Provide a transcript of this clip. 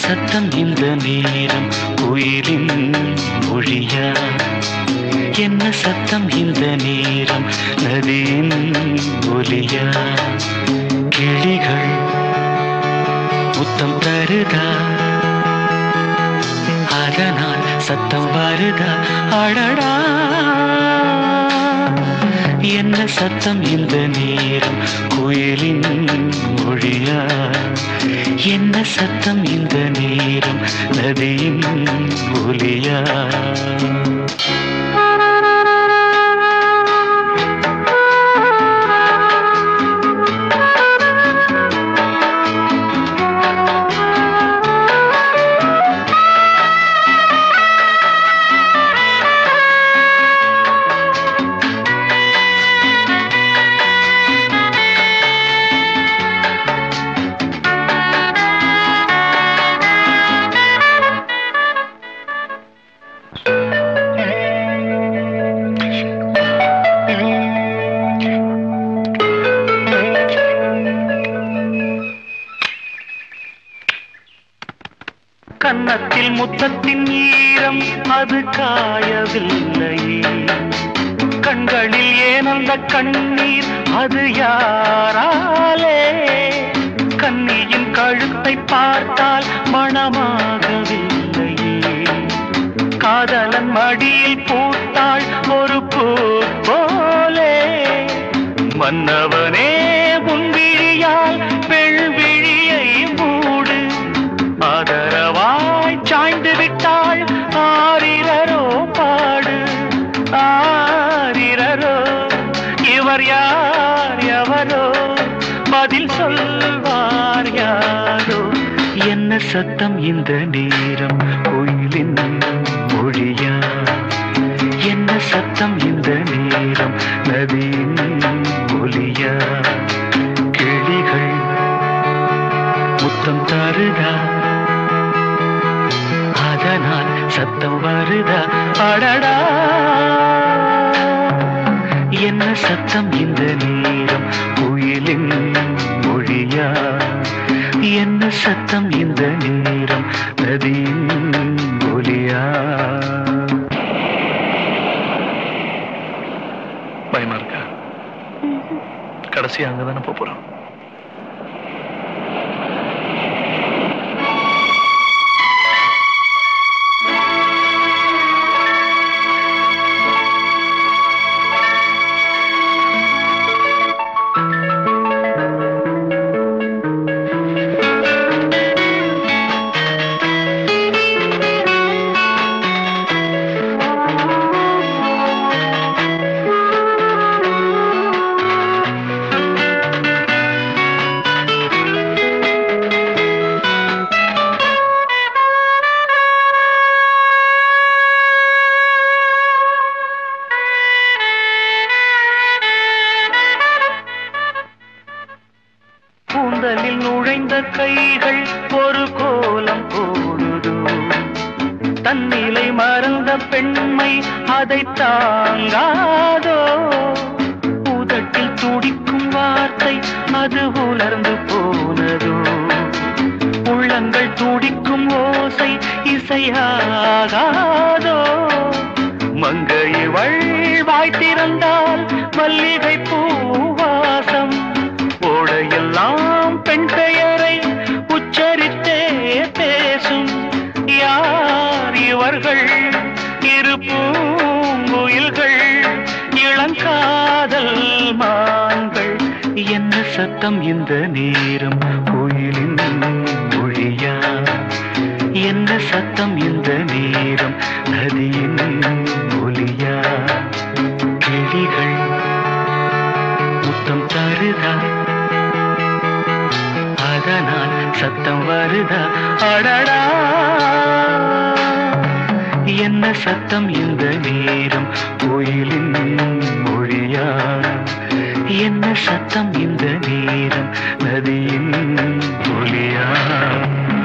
சத்தம் இந்த நேரம் குயிலின் மொழியா என்ன சத்தம் இந்த நேரம் நதியின் ஒலியா கிளிகள் முத்தம் தருதா அதனால் சத்தம் வருதா அடடா என்ன சத்தம் இந்த நேரம் குயிலின் மொழியா என்ன சத்தம் இந்த நேரம் நதியின் ஒலியா கன்னத்தில் முத்தத்தின் ஈரம் அது காயவில்லையே கண்களில் ஏன் அந்த கண்ணீர் அது யாராலே கண்ணியின் கழுத்தை பார்த்தால் மணமாகவில்லையே காதலன் மடியில் பூத்தாள் ஒரு பூ போலே மன்னவனே உன் விழியால் பெழ்விழியை மூடு ஆதரவாய் சாய்ந்து விட்டாள் ஆரிரரோ பாடு ஆரிரரோ இவர் யார் எவரோ பதில் சொல்வார் யாரோ என்ன சத்தம் இந்த நேரம் கோயிலின் மொழியா என்ன சத்தம் இந்த நேரம் நதியின் ஒலியா கிளிகள் முத்தம் தருதா அதனால் சத்தம் வருதா அடடா என்ன சத்தம் இந்த நேரம் குயிலின் மொழியா என்ன சத்தம் இந்த நேரம் நதியின் ஒலியா பயமா இருக்கா கடைசி அங்கதானே போப் போறோம் கூந்தலில் நுழைந்த கைகள் ஒரு கோலம் போடுதோ தன்னிலை மறந்த பெண்மை அதை தாங்காதோ உதட்டில் துடிக்கும் வார்த்தை அது உலர்ந்து போனதோ உள்ளங்கள் துடிக்கும் ஓசை இசையாகாதோ மங்கையவள் வாய் திறந்தால் மல்லிகை பூவாசம் ஓடையெல்லாம் பெண் பெயரை உச்சரித்தே பேசும் யார் இவர்கள் இரு பூங்குயில்கள் இளங்காதல் மான்கள் என்ன சத்தம் இந்த நேரம் கோயிலின் மொழியா என்ன சத்தம் இந்த நேரம் நதியின் ஒலியா கிளிகள் முத்தம் தருதா அதனால் சத்தம் வருதா அடடா என்ன சத்தம் இந்த நேரம் கோயிலின் மொழியா என்ன சத்தம் இந்த நேரம் நதியின் ஒலியா